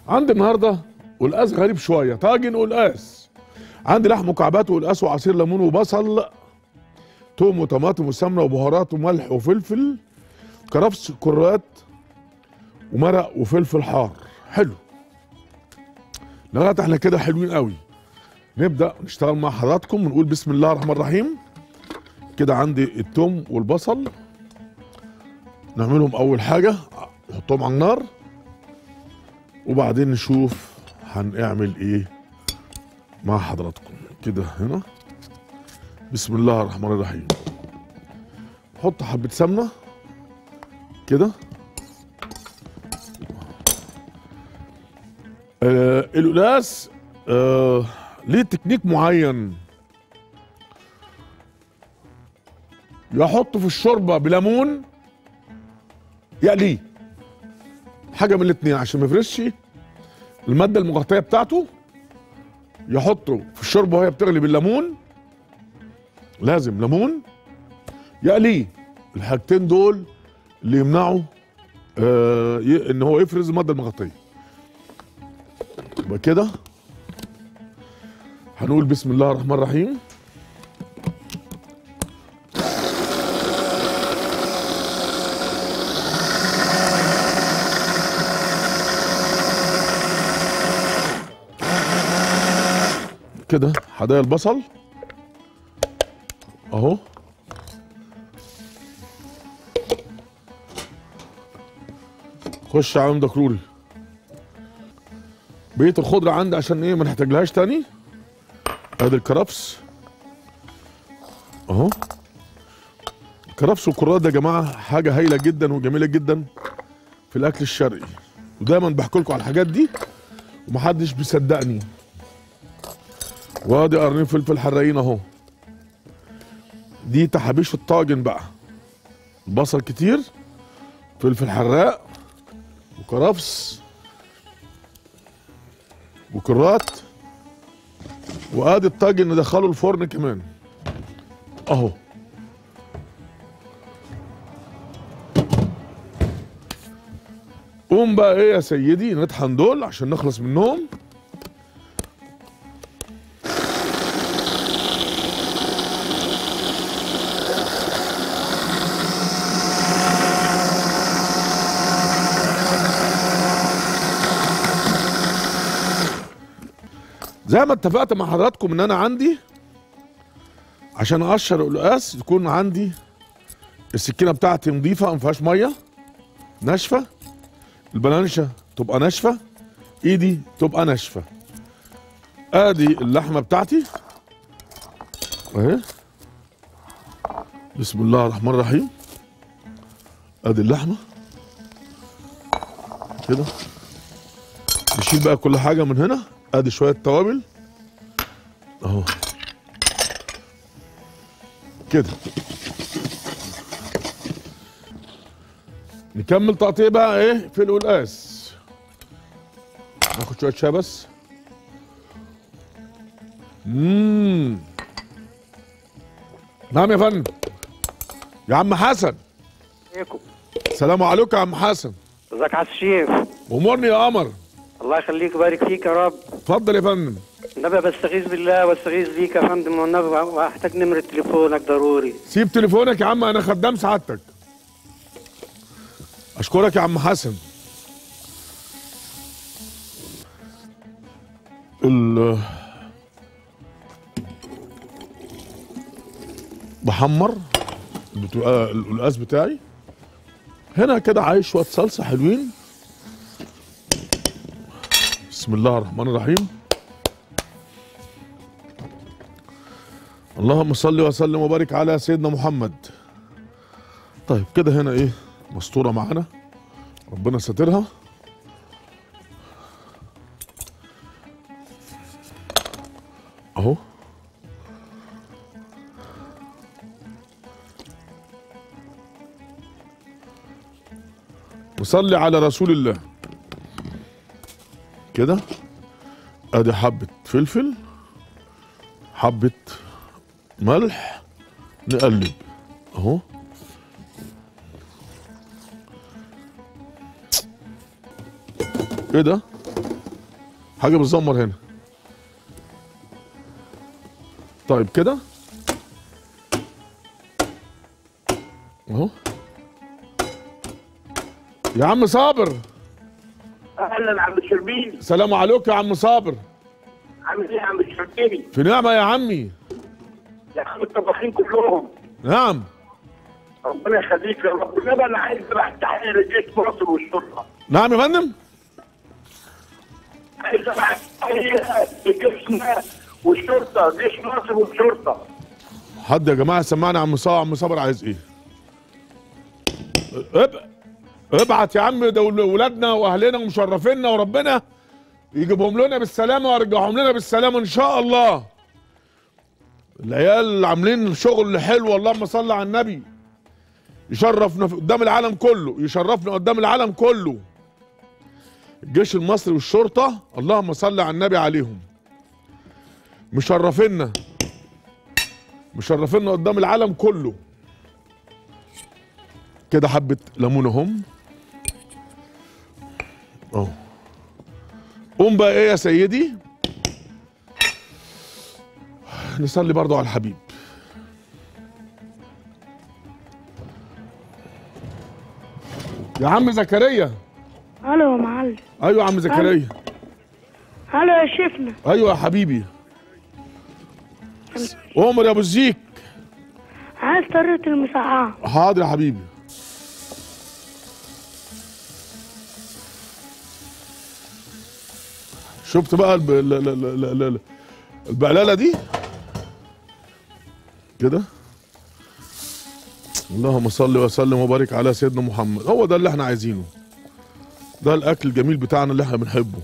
عندي النهارده قلقاس غريب شويه طاجن قلقاس عندي لحم مكعبات وقلقاس وعصير ليمون وبصل توم وطماطم وسمنه وبهارات وملح وفلفل كرفس كرات ومرق وفلفل حار حلو لغايه احنا كده حلوين قوي نبدا نشتغل مع حضراتكم ونقول بسم الله الرحمن الرحيم كده عندي التوم والبصل نعملهم اول حاجه نحطهم على النار وبعدين نشوف هنعمل ايه مع حضراتكم كده هنا بسم الله الرحمن الرحيم نحط حبه سمنه كده آه القلاس آه ليه تكنيك معين يحطه في الشوربه بليمون يقليه حاجه من الاثنين عشان ما يفرش الماده المغطيه بتاعته يحطه في الشوربه وهي بتغلي بالليمون لازم ليمون يقليه الحاجتين دول اللي يمنعوا آه ي- ان هو يفرز الماده المغطيه يبقى كده هنقول بسم الله الرحمن الرحيم كده هضايق البصل اهو خش على عم دكروري بقيه الخضره عندي عشان ايه ما نحتاجلهاش تاني ادي الكرفس اهو الكرفس والكرات ده يا جماعه حاجه هايله جدا وجميله جدا في الاكل الشرقي ودايما بحكي لكم على الحاجات دي ومحدش بيصدقني وادي قرنين فلفل حراقين اهو دي تحابيش الطاجن بقى بصل كتير فلفل حراق وكرفس وكرات وادي الطاجن ندخله الفرن كمان اهو قوم بقى ايه يا سيدي نطحن دول عشان نخلص منهم زي ما اتفقت مع حضراتكم ان انا عندي عشان اقشر القلقاس يكون عندي السكينه بتاعتي نظيفه ما فيهاش ميه ناشفه البلانشه تبقى ناشفه ايدي تبقى ناشفه ادي اللحمه بتاعتي اهي بسم الله الرحمن الرحيم ادي اللحمه كده نشيل بقى كل حاجه من هنا ادي شويه توابل اهو كده نكمل تقطيع بقى ايه في القلقاس ناخد شويه شاي بس امم نعم يا فندم يا عم حسن عليكم السلام عليكم يا عم حسن ازيك يا الشيف امرني يا قمر الله يخليك ويبارك فيك يا رب اتفضل يا فندم النبي بستغيث بالله واستغيث بيك يا فندم والنبي واحتاج نمرة تليفونك ضروري سيب تليفونك يا عم انا خدام سعادتك اشكرك يا عم حسن ال بحمر بتبقى القلقاس بتاعي هنا كده عايز شويه صلصه حلوين بسم الله الرحمن الرحيم اللهم صل وسلم وبارك على سيدنا محمد طيب كده هنا ايه مستوره معانا ربنا ساترها اهو وصلي على رسول الله كده ادي حبه فلفل حبه ملح نقلب اهو ايه ده حاجه بتزمر هنا طيب كده اهو يا عم صابر اهلا عم الشربيني سلام عليكم يا عم صابر عامل ايه يا عم الشربيني في نعمه يا عمي يا عم الطباخين كلهم نعم ربنا يخليك يا رب انما انا عايز ابعت تحيه لجيش مصر والشرطه نعم يا فندم عايز ابعت تحيه لجيشنا والشرطه جيش مصر والشرطه حد يا جماعه سمعنا عم صابر عم صابر عايز ايه اب... ابعت يا عم ده ولادنا واهلنا ومشرفينا وربنا يجيبهم لنا بالسلامه ويرجعهم لنا بالسلامه ان شاء الله العيال عاملين شغل حلو اللهم صل على النبي يشرفنا في- قدام العالم كله يشرفنا قدام العالم كله الجيش المصري والشرطه اللهم صل على النبي عليهم مشرفينا مشرفينا قدام العالم كله كده حبة ليمون اهم اهو قوم بقى ايه يا سيدي نصلي برضو على الحبيب يا عم زكريا الو يا معلم ايوه يا عم زكريا الو يا شيفنا ايوه يا حبيبي عمر يا ابو الزيك عايز طريقة المسقعة حاضر يا حبيبي شفت بقى الب... ال... ال... ال... ال... ال... البقلاله دي كده اللهم صل وسلم وبارك على سيدنا محمد هو ده اللي احنا عايزينه ده الاكل الجميل بتاعنا اللي احنا بنحبه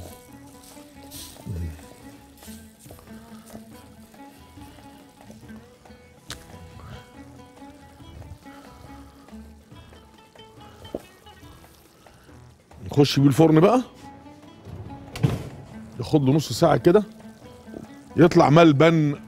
نخش بيه الفرن بقى ياخد له نص ساعه كده يطلع ملبن